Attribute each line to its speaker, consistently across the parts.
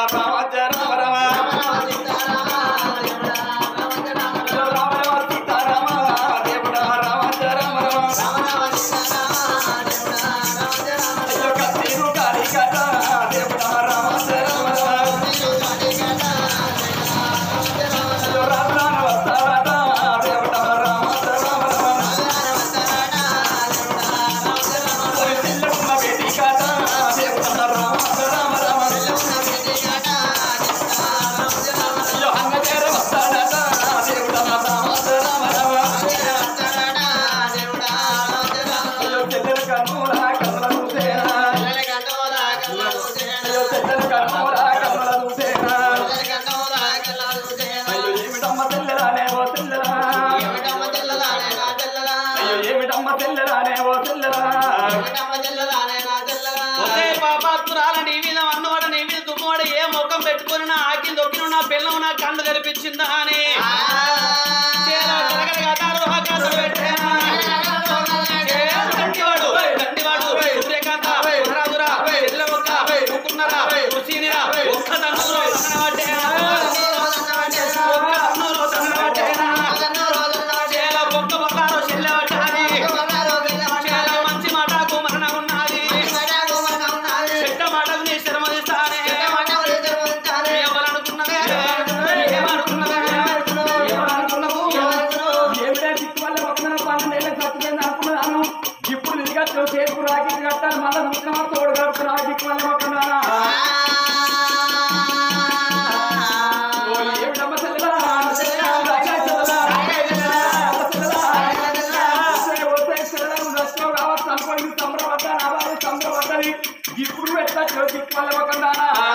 Speaker 1: రామ జయ రామ రామ రామ రామ సీతారామ దేవుడా రామ జయ రామ రామ అయ్యో కత్తిరు కాలి కథ దేవుడా రామ జయ రామ రామ అయ్యో రామ రామ వస్తారట దేవుడా రామ జయ రామ రామ ఓయ్ తెల్లకున్న వేడి కథ దేవుడా రామ జయ రామ రామ అయ్యో అంగ చేర వస్తాడట దేవుడా రామ జయ రామ రామ అయ్యో తెల్లల కన్నుల కన్నుల చూసేనా అయ్యో తెల్లల కన్నుల కన్నుల చూసేనా అయ్యో ఏమిటమ్మ తెల్లరానే ఓ తెల్లరా అయ్యో ఏమిటమ్మ తెల్లరానే ఓ తెల్లరా
Speaker 2: ఒకే పాపాత్మురాల నీ మీద అన్నవాడ నీ మీద దుమ్మవాడ ఏ ముఖం పెట్టుకొని నా ఆకి దొక్కిన నా పిల్లం నా కళ్ళు తెరిపించిందా అని చేలో తిరగడగా తాళం కథలు పెట్టానా? ఏ దండివాడు, దండివాడు, సూర్యకాంత, ధరాధురా, ఎల్లవక్క, ముక్కున్నర, కుర్చీనిరా, ఒక్క దన్నులో దండవట్టేనా? ఒక్క దన్నులో దండవట్టేనా? చేలో బొక్క బొక్కారో చెల్లెవట్టాది. చేలో మంచి మాటకు మరణం ఉన్నది చెట్ట మాటకు నీ శ్రమదిస్తానే ఏమనుకున్నవే ఏమనుకున్నవే ఏమనుకున్నావు
Speaker 1: ఏమిటా చిక్కు వల్ల ఒక్కన పన్నెండేళ్ళ చచ్చిపోయింది అనుకున్నాను ఇప్పుడు నిజంగా చేతుకు రాకి కట్టాలి మళ్ళీ సంవత్సరం తోడు కడుతున్నా చిక్కు వల్ల ఒక్కనా ఏమిటమ్మ తెల్లరా రాజా తెల్లరా ఇప్పుడు ఎట్లా చిక్కు వల్ల ఒక్కనా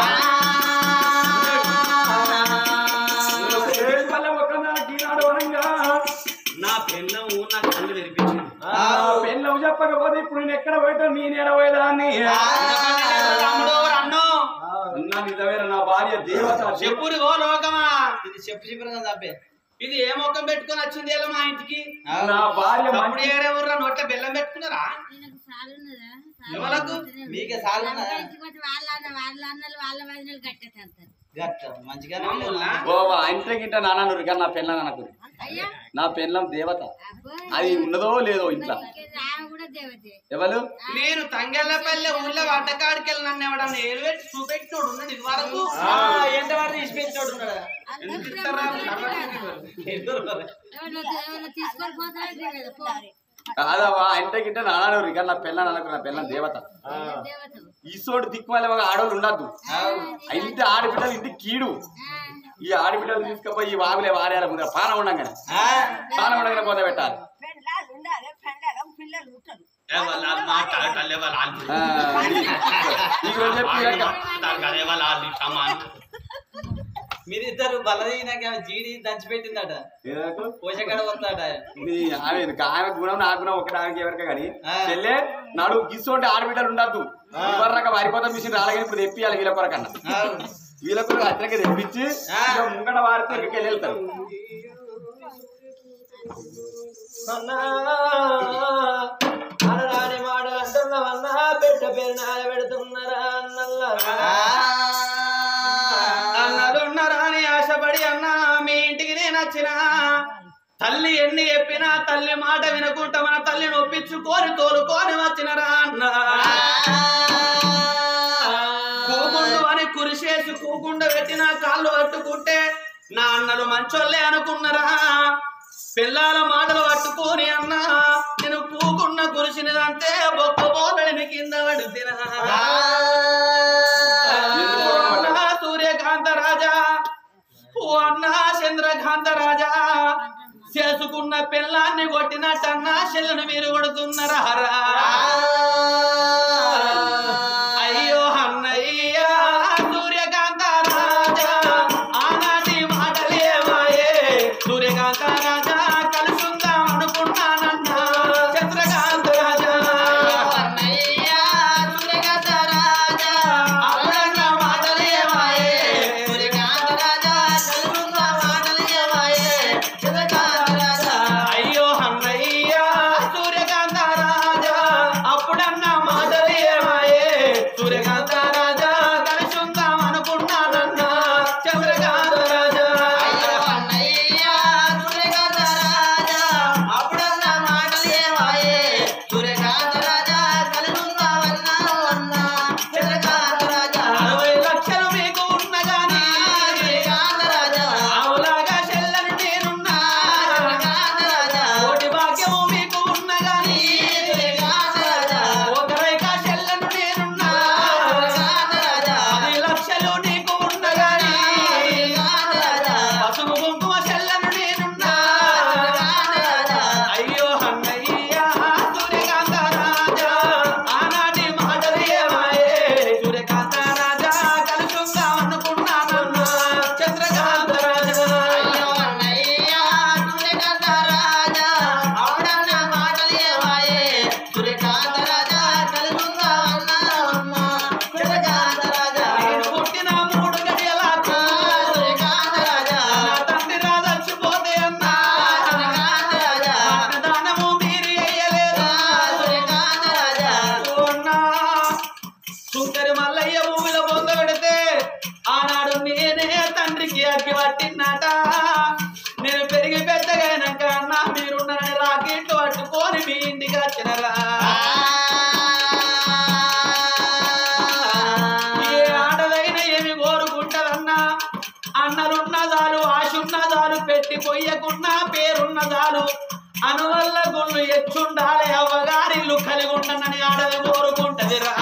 Speaker 1: వల్ల ఒక్కనా ఈనాడు వరంగా
Speaker 2: నా పెళ్ళము నా కళ్ళు తెరిపించింది
Speaker 1: పెళ్ళం చెప్పకపోతే ఇప్పుడు నేను ఎక్కడ పోయిటా నేను ఎడ పోయేదాన్ని
Speaker 2: తమ్ముడు అన్నో
Speaker 1: నా నిజమైన నా భార్య దేవత
Speaker 2: చెప్పురు ఓ లోకమా ఇది చెప్పు చెప్పిన తప్పే ఇది ఏ ముఖం పెట్టుకొని వచ్చింది ఎలా మా ఇంటికి
Speaker 1: నా భార్య
Speaker 2: అప్పుడు
Speaker 1: మంచి
Speaker 2: ఏరే ఊర్లో నోట్ల బెల్లం పెట్టుకున్నారా
Speaker 3: ఈయనకు సాలున్నదా?
Speaker 2: ఎవలకు?
Speaker 3: సాలు
Speaker 4: మీకే సాలున్నదా?
Speaker 3: వాళ్ళ ఇంటికి వచ్చి వాళ్ళ అన్న వాళ్ళ అన్నలు వాళ్ళ వదినలు కట్టేస్తారు
Speaker 4: గట్ట మంచిగానే
Speaker 2: మామూలా?
Speaker 1: ఓ ఇంట్లో గింట నాన్న కానీ నా పెళ్ళం నాకు
Speaker 3: అయ్యా
Speaker 1: నా పెళ్ళం దేవత
Speaker 3: అబ్బో
Speaker 1: అది ఉన్నదో లేదో ఇంట్లో
Speaker 3: ఇంకేంది, ఆమె కూడా దేవతే
Speaker 1: ఎవరు
Speaker 2: నేను తంగెళ్ళపల్లి ఊళ్ళో వంటకాడికి వెళ్ళి నన్ను ఎవడన్నా ఏలు పెట్టి చూపెట్టినోడు ఉన్నాడు ఇది వరకు
Speaker 4: ఎంత వాడు తీసిపెట్టోడు ఉన్నాడు
Speaker 2: ఎందుకు ఇస్తారా?
Speaker 3: ఎవరో తీసుకొని పోతారంటే కదా పో.
Speaker 1: కాదవా ఇంట్లో గింట నాన్న కానీ నా పెళ్ళం నాకు నా పెళ్ళం దేవత
Speaker 3: దేవత
Speaker 1: ఈసోడు దిక్కుమాలి ఒక ఆడవాళ్ళు ఉండద్దు ఇంటి ఆడబిడ్డలు ఇంటి కీడు ఈ ఆడబిడ్డలు తీసుకుపోయి ఈ వాగులే వారేయాల ముందర పానం ఉండంగానే పానం ఉండంగానే పోత పెట్టాలి
Speaker 5: పెండ్లాలు ఉండాలి పెండాలం పిల్లలు ఉంటారు
Speaker 2: ఏ వాళ్ళు వాళ్ళు మాట్లాడటం వాళ్ళు వాళ్ళు
Speaker 1: ఆ, ఈ రోజు చెప్పి ఇక
Speaker 2: దానికి అదే వాళ్ళు వాళ్ళు సమానం
Speaker 4: మీరిద్దరు బలదీనాక జీడి దంచిపెట్టిందట
Speaker 1: ఏదకు?
Speaker 4: పోషకాడ వస్తాడ
Speaker 1: ఇది ఆమె ఆమె గుణం నా గుణం ఒకటి ఆమెకి ఎవరికే కానీ
Speaker 4: ఆ.
Speaker 1: చెల్లె నడు గిస్సోంటే ఆడబిడ్డలు ఉండద్దు ఇవరక వరిపోతాం మిషన్ రాలగానే ఇప్పుడు తెప్పియాలి వీళ్ళ కొరకన్నా వీళ్ళ కొరకు అతనికి తెప్పించి
Speaker 4: ఆ.
Speaker 1: ఇక ముంగట వారితో ఇక్కడికి వెళ్తారు
Speaker 4: అనరాని మాట అంటున్నావన్నా పెట్ట పేరు నాయ పెడుతున్నారా అన్నల్లా
Speaker 2: అన్నలు ఉన్నారా అని ఆశపడి అన్నా మీ ఇంటికి నేను వచ్చిన తల్లి ఎన్ని చెప్పినా తల్లి మాట వినకుంటా మన తల్లిని ఒప్పించుకొని తోలుకొని వచ్చినరా అన్న కూకుండు అని కురిసేసి కూకుండ పెట్టిన కాళ్ళు పట్టుకుంటే నా అన్నలు మంచోళ్ళే అనుకున్నారా పిల్లల మాటలు పట్టుకొని అన్నా నేను కూకున్న కురిసినదంటే బొక్క బోలని కింద పడితేనా అన్నా సూర్యకాంత రాజా ఓ అన్నా చంద్రకాంత రాజా చేసుకున్న పిల్లాన్ని కొట్టినట్టన్నా చెల్లను మీరు కొడుతున్నారా అయ్యో అన్నయ్య సూర్యకాంత రాజా ఆనాటి మాటలేమాయే సూర్యకాంత రాజా కలుసుందాం అనుకున్నానన్నా చంద్రకాంత రాజా అప్పుడన్న మాటలేమాయే అయ్యో అన్నయ్య సూర్యకాంత రాజా అప్పుడన్న పెట్టి పొయ్యకున్నా పేరున్న చాలు అనువల్ల గుళ్ళు ఎచ్చుండాలి అవ్వగారిల్లు కలిగి ఉండనని ఆడది కోరుకుంటది రా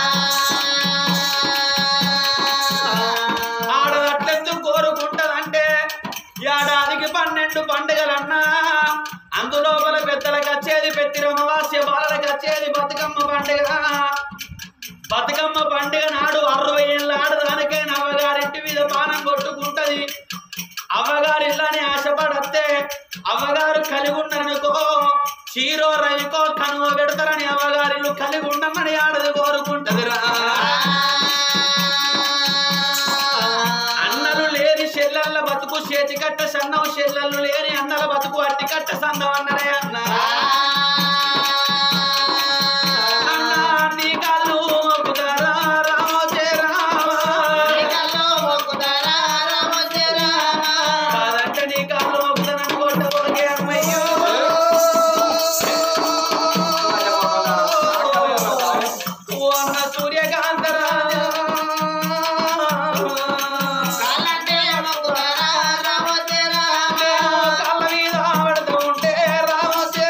Speaker 2: ఆడదట్లెందుకు కోరుకుంటదంటే ఏడాదికి పన్నెండు పండుగలన్నా అందులోపల పెద్దలకు వచ్చేది పెట్టి అమావాస్య బాలలకు వచ్చేది బతుకమ్మ పండుగ బతుకమ్మ పండుగ నాడు అరవై ఏళ్ళ ఆడదానికే అవ్వగారింటి మీద పానం కొట్టుకుంటది అవ్వగారిల్లని ఆశపడస్తే అవ్వగారు కలిగి ఉన్నారనుకో చీరో రవికో కనువ పెడతారని అవ్వగారిల్లు కలిగి ఉండమని ఆడది కోరుకుంటది రా అన్నలు లేని చెల్లెళ్ళ బతుకు చేతి కట్ట సన్నం చెల్లెళ్ళు లేని అన్నల బతుకు అట్టి కట్ట సన్నం అన్నరే అన్న అన్న నీ కళ్ళు మొక్కుతారా రామోజే రామ. కాదంటే నీ కళ్ళు మొక్కుతానని కొట్టబోకే అమ్మయ్యో. ఓ అన్న సూర్యకాంత రాజా. కాళ్ళ మీద పడుతూ ఉంటే రామోజే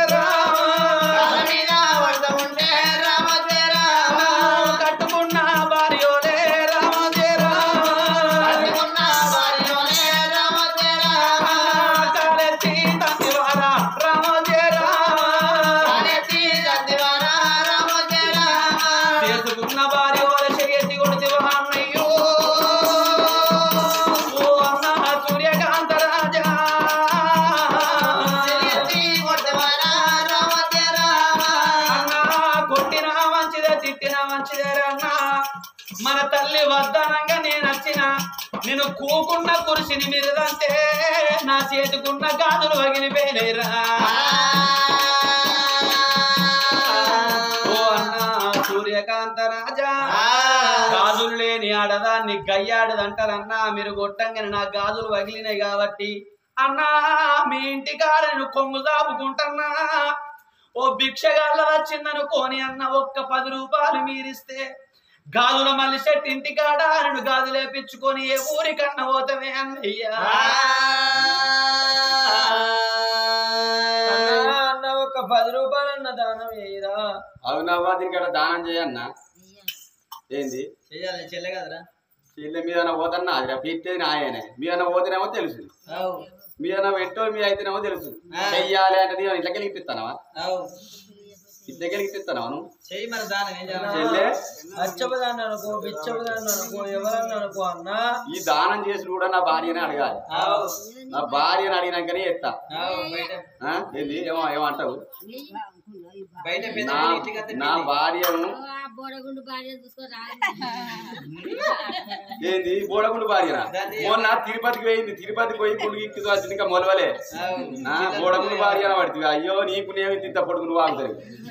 Speaker 2: రామ. కట్టుకున్న భార్యోలే రామోజే రామ. కాలెత్తి తంతివారా రామోజే రామ. చేసుకున్న భార్యోలే చెయ్యెత్తి కొడితివా అన్నయ్యో. ఓ అన్న సూర్యకాంత రాజా. అన్నా కొట్టినా మంచిదే తిట్టినా మంచిదే అన్నా మన తల్లి వద్దనంగా నేను వచ్చిన నేను కూకున్న కురిసిని మీరుదంటే నా చేతికున్న గాజులు వగిలిపోయినరా ఓ అన్నా సూర్యకాంత రాజా గాజులు లేని ఆడదాన్ని గయ్యాడదంటారన్నా మీరు కొట్టంగానే నా గాజులు వగిలినాయి కాబట్టి అన్నా మీ ఇంటి కాడ నేను కొంగు దాపుకుంటున్నా ఓ భిక్షగాళ్ళ వచ్చిందనుకోని అన్న ఒక్క పది రూపాయలు మీరిస్తే గాజుల మళ్ళీ చెట్టు ఇంటి కాడ నేను గాజులు వేపించుకొని ఏ ఊరికన్నా పోతామే అన్నయ్యా
Speaker 4: అన్నా, అన్న ఒక పది రూపాయలు అన్న దానం వేయరా
Speaker 1: అవునవ్వా దీనికి అక్కడ దానం చేయన్న ఏంది
Speaker 4: చెయ్యాలి చెల్లె కదరా
Speaker 1: వీళ్ళ మీద పోతన్నా అది పెట్టేది నాయనే మీ అన్న పోతేనేమో తెలుసు మీ అన్న పెట్టో మీ అయితేనేమో తెలుసు చెయ్యాలి అంటే నేను ఇట్లా గెలిపిస్తానవా ఇట్లా గెలిపిస్తానవా నువ్వు
Speaker 4: చెయ్యి మరి దానం ఏం
Speaker 1: చెల్లె
Speaker 4: అచ్చపదాన్ని అనుకో బిచ్చపదాన్ని అనుకో ఎవరన్నా అనుకో అన్నా
Speaker 1: ఈ దానం చేసి కూడా నా భార్యనే అడగాలి నా భార్యని అడిగినాకనే ఎత్తా ఆ? ఏంది ఏమో ఏమంటావు
Speaker 4: బయట
Speaker 1: నా నా భార్యను
Speaker 3: ఆ బోడగుండు భార్య చూసుకో రాదు
Speaker 1: ఏంది బోడగుండు భార్యనా మొన్న తిరుపతికి పోయింది తిరుపతికి పోయి గుడికి ఎక్కి వచ్చింది ఇంకా మొలవలే ఆ, బోడగుండు భార్య అని పడుతుంది అయ్యో నీకు నేమి తింత పొడుగు నువ్వు ఆగుతాయి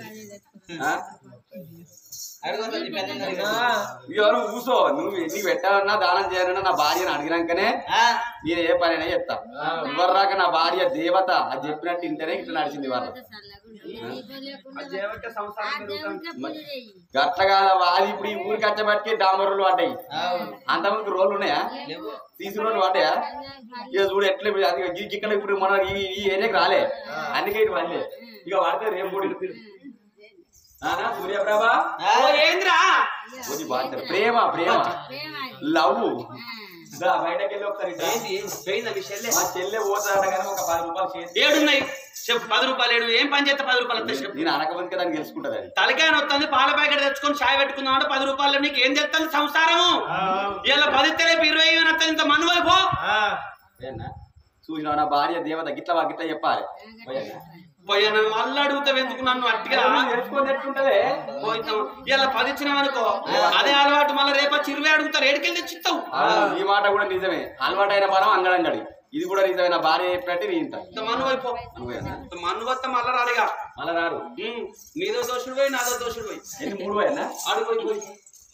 Speaker 1: ఇక నువ్వు కూసో నువ్వు నీకు పెట్టాలన్నా దానం చేయాలన్నా నా భార్యను అడిగినాకనే నేను ఏ పనైనా చెప్తా ఎవరు రాక నా భార్య దేవత అది చెప్పినట్టు ఇంటనే ఇట్లా నడిచింది వాళ్ళ
Speaker 3: నీతో లేకుండా ఆ
Speaker 2: దేవత సంసారం
Speaker 3: దేవుడికే పూజ చేయి
Speaker 1: గట్ల కాదా అది ఇప్పుడు ఈ ఊరికి వచ్చబట్టికి డామరులు పడ్డాయి అంతమంది రోడ్లు ఉన్నాయా తీసి రోడ్లు పడ్డాయా ఇక చూడు ఎట్లా ఇప్పుడు అది ఈ ఇక్కడ ఇప్పుడు మన ఈ ఈ ఏరియాకి రాలే అందుకే ఇటు వాళ్ళే ఇక పడితే రేపు కూడా ఆనా సూర్యప్రభ
Speaker 2: ఓ ఏంద్రా
Speaker 1: ఇది బాధ్యత ప్రేమ ప్రేమ
Speaker 3: ప్రేమ అది.
Speaker 1: లవ్
Speaker 3: ఆ.
Speaker 1: దా బయటకి వెళ్ళి ఒకసారి ఇట్లా.
Speaker 2: పోయిందా మీ చెల్లె
Speaker 1: మా చెల్లె పోతాడ కానీ ఒక పది రూపాయలు చేసి
Speaker 2: ఏడున్నాయి చెప్పు పది రూపాయలు ఏడు ఏం పని చేస్తే పది రూపాయలు వస్తాయి చెప్పు
Speaker 1: నేను అనకమంది దాన్ని తెలుసుకుంటది అది
Speaker 2: తలకాయ వస్తుంది పాల ప్యాకెట్ తెచ్చుకొని చాయ్ పెట్టుకుందాం అంటే పది రూపాయలు నీకు ఏం తెస్తుంది సంసారము ఇలా పది తెరేపు ఇరవై వస్తుంది ఇంత మనువై పో
Speaker 1: ఏనా చూసిన నా భార్య దేవత గిట్ల వా గిట్ల చెప్పాలి పోయేనా?
Speaker 2: పోయా నన్ను మళ్ళీ అడుగుతావు ఎందుకు నన్ను అట్టిగా
Speaker 1: నువ్వు తెలుసుకొని ఎట్లుంటదే
Speaker 2: పోయిద్దాం ఇలా పది ఇచ్చినావనుకో అదే అలవాటు మళ్ళీ రేపు వచ్చి ఇరవై అడుగుతారు ఏడుకెళ్ళి తెచ్చిస్తావు
Speaker 1: అవును, ఈ మాట కూడా నిజమే అలవాటైన బలం అంగడంగడి ఇది కూడా నిజమే నా భార్య చెప్పినట్టు నేను ఇంత
Speaker 2: ఇంత మనువై పో
Speaker 1: నువ్వేనా
Speaker 2: ఇంత మనువత్త మళ్ళీ రాడిగా
Speaker 1: మళ్ళా రారు
Speaker 2: ఉమ్, నీదో దోషుడు పోయి నాదో దోషుడు పోయి
Speaker 1: ఎన్ని మూడు పోయినా
Speaker 2: ఆడు పోయి పోయి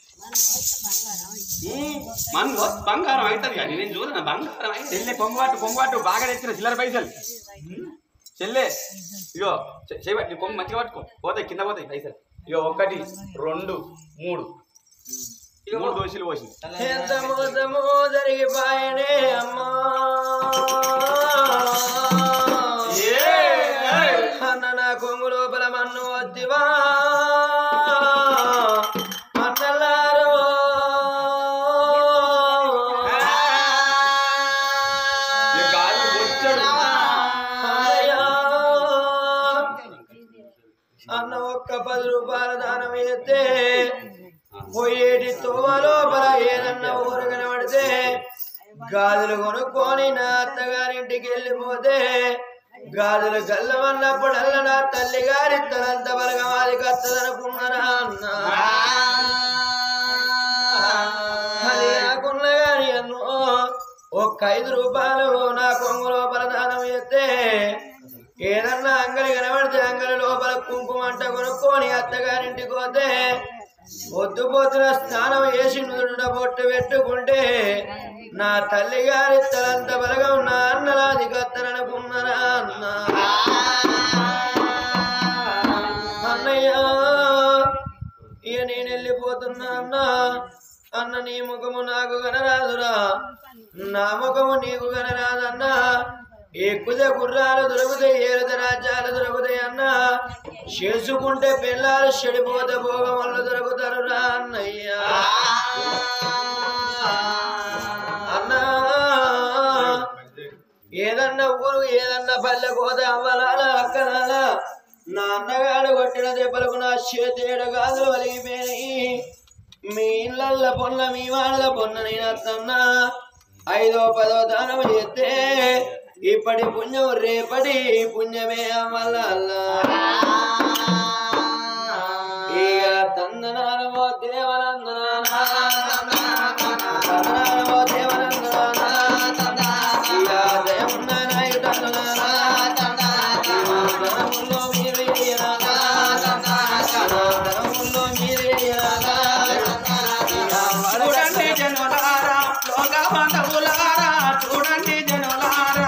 Speaker 2: ఉమ్, మన్ను బంగారం అవుతుంది కానీ నేను చూడను బంగారం అయితే
Speaker 1: చెల్లె కొంగుబాటు కొంగుబాటు బాగా తెచ్చిన చిల్లర పైసలు చెల్లె ఇగో చె- చెయ్యి నీ కొంగు మంచిగా పట్టుకో పోతాయి కింద పోతాయి పైసలు ఇగో ఒకటి రెండు మూడు ఇగో మూడు దోశలు పోసి
Speaker 4: ఎంత మోసము జరిగిపోయనే అమ్మా అన్న నా కొంగు లోపల మన్ను వద్దివా అన్నలారో
Speaker 1: ఇక గాలి వచ్చాడు
Speaker 4: అయ్యా. అన్న ఒక్క పది రూపాయల దానం ఎత్తే పోయేటి తోవ లోపల ఏదన్నా ఊరు కనబడితే గాజులు కొనుక్కొని నా అత్తగారింటికి వెళ్ళిపోతే గాజులు గల్లమన్నప్పుడల్లా నా తల్లి గారి తనంత బలగం అది కత్తదనుకున్నారా అన్న అది కాకుండా గాని అన్నో ఒక్క ఐదు రూపాయలు నా కొంగు లోపల దానం ఎత్తే ఏదన్నా అంగడి కనబడితే అంగడి లోపల కుంకుమంట కొనుక్కొని అత్తగారింటికి పోతే పొద్దు పొద్దున స్నానం వేసి నుదుట బొట్టు పెట్టుకుంటే నా తల్లి గారి తలంత బలగం నా అన్నలాది కత్తరనుకున్నారా అన్న అన్నయ్య ఇక నేను వెళ్ళిపోతున్నా అన్న అన్న నీ ముఖము నాకు గనరాదురా నా ముఖము నీకు గనరాదన్నా ఎక్కువ గుర్రాలు దొరుకుతాయి ఏరుద రాజ్యాలు దొరుకుతాయి అన్న చేసుకుంటే పిల్లలు చెడిపోతే భోగం వల్ల దొరుకుతారు రా అన్నయ్యా అన్నా ఏదన్నా ఊరు ఏదన్నా పల్లె పోతే అవ్వలాల అక్కనాల నా అన్నగాడు కొట్టిన దెబ్బలకు నా చేతేడు గాజులు వలిగిపోయినాయి మీ ఇళ్ళల్ల పొన్న మీ వాళ్ళ పొన్న నేను అత్తన్నా ఐదో పదో దానం చేస్తే ఇప్పటి పుణ్యం రేపటి పుణ్యమే అవ్వాల ఇక తందనానమో దేవనందనానా తందనానమో దేవనందనానా ఇక దయమున్న నాయుడనునానా ధనముల్లో మీరు ఇయ్యనానా ధనముల్లో మీరు ఇయ్యనానా
Speaker 2: చూడండి జనులారా లోక బంధువులారా చూడండి జనులారా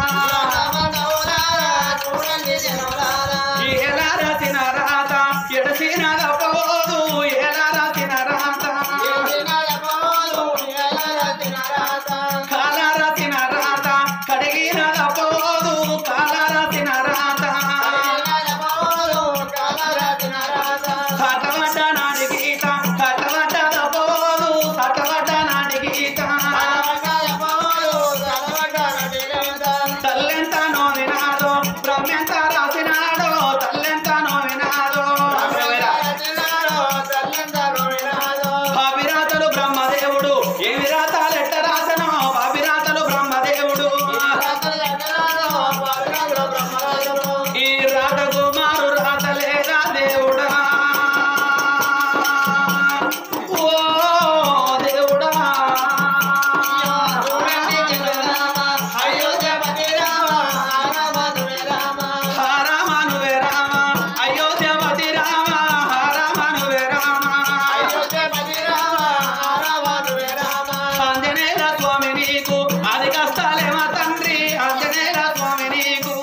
Speaker 2: ఎలా రాసిన రాత ఎడసిన పోదు ఎలా రాసిన రాత కాల రాసిన రాత కడిగిన పోదు కాల రాసిన రాత కటవట నాడి గీత కటవట పోదు కటవట నాడి గీత తల్లెంత నోవినాదో బ్రహ్మెంత రాసినాడో తల్లెంత నోవినాదో అభిరాతలు బ్రహ్మదేవుడు ఏమి రాతాలు ఎట్ట రాసనో అభిరాతలు బ్రహ్మదేవుడు ఈ రాతకు మారు రాత లేదా దేవుడా ఓ దేవుడా హరమనువే రామ అయోధ్యవతి రామ హరమనువే రామ ఆంజనేయ స్వామి నీకు అది కష్టాలేమ తండ్రి ఆంజనేయ స్వామి నీకు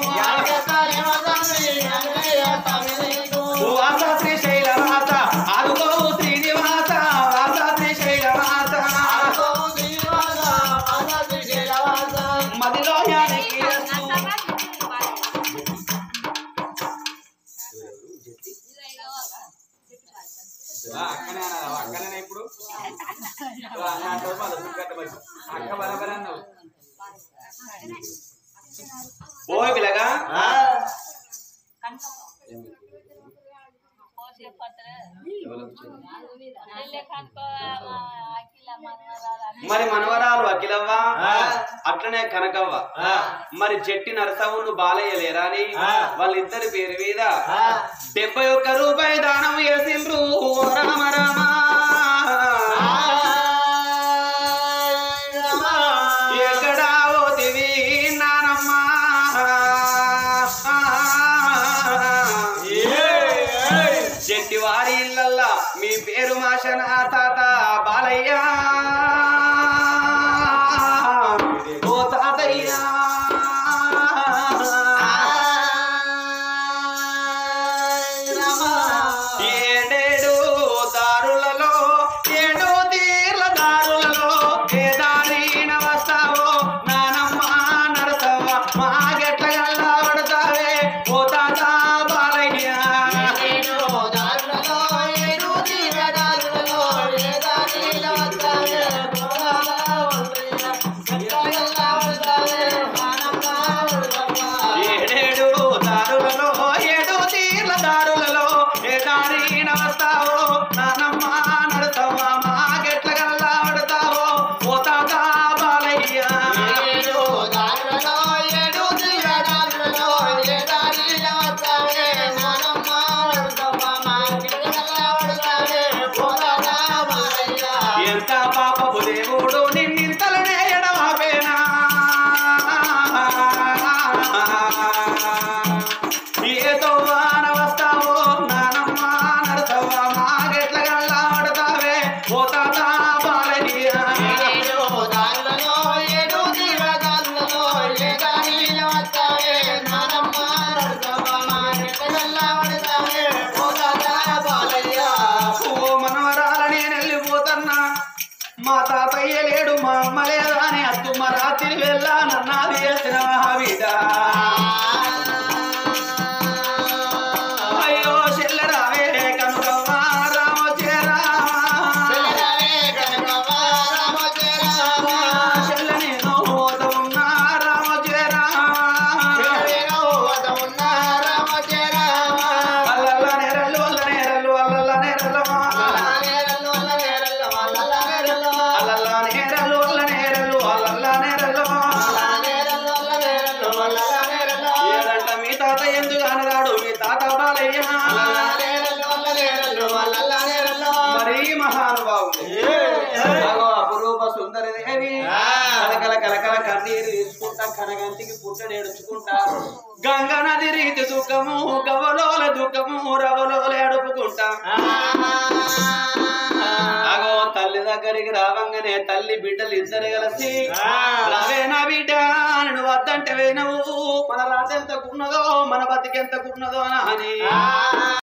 Speaker 2: వాస శ్రీశైలవాస అదుగోవు శ్రీనివాస వాస శ్రీశైలవాస మదిలో యానికి
Speaker 1: అక్కనే అన్నావా? అక్కనే ఇప్పుడు ఆ, నా అంటావు మళ్ళీ బుక్కట్ట మరి. అక్క బరాబర్ అన్నావు
Speaker 2: ఓ పిల్లగా మరి మనవరాలు అఖిలవ్వ అట్లనే కనకవ్వ మరి చెట్టి నరసవును బాలయ్య లేరా అని వాళ్ళిద్దరి పేరు మీద డెబ్బై ఒక్క రూపాయి దానం చేసిండ్రు ఓ రామ రామ ఎక్కడా ఓతివి నానమ్మ చెట్టి వారి ఇళ్ళల్లా మీ పేరు మాషన తాత బాలయ్య ఓ తాతయ్య ఏడేడు దారులలో ఏడు తీర్ల దారులలో ఏ దారిన వస్తావో నానమ్మ నడసవ్వ మాకెట్లగా పోతన్నా మా తాతయ్య లేడు మా అమ్మ లేదా అని అత్తుమ్మ రాత్రి వెళ్ళానన్నది చేసిన బిడ్డ అయ్యో చెల్లరావే కనుకవ్వ రామచేరా చెల్ల నేను ఉన్నా రామచేరా అల్లల్ల నేరలు అల్ల నేరలు అల్లల్ల నేరలు అల్లల్ల నేరలు అల్ల నేరలు అల్లల్ల నేరలు ఏదంట మీ తాత ఎందుకు అనరాడు మీ తాత బాలయ్య మరి మహానుభావుడు అగో అపురూప సుందరి దేవి కలకల కలకల కన్నీరు తీసుకుంటా కనగంటికి పుట్ట నేడుచుకుంటా గంగ నది రీతి దుఃఖము గవలోల దుఃఖము రవలోల అడుపుకుంటా అగో తల్లి దగ్గరికి రావంగానే తల్లి బిడ్డలు ఇద్దరు కలిసి రావేనా బిడ్డ నేను వద్దంటే వేనవు మన రాత ఎంతకున్నదో మన బతికెంతకున్నదో అని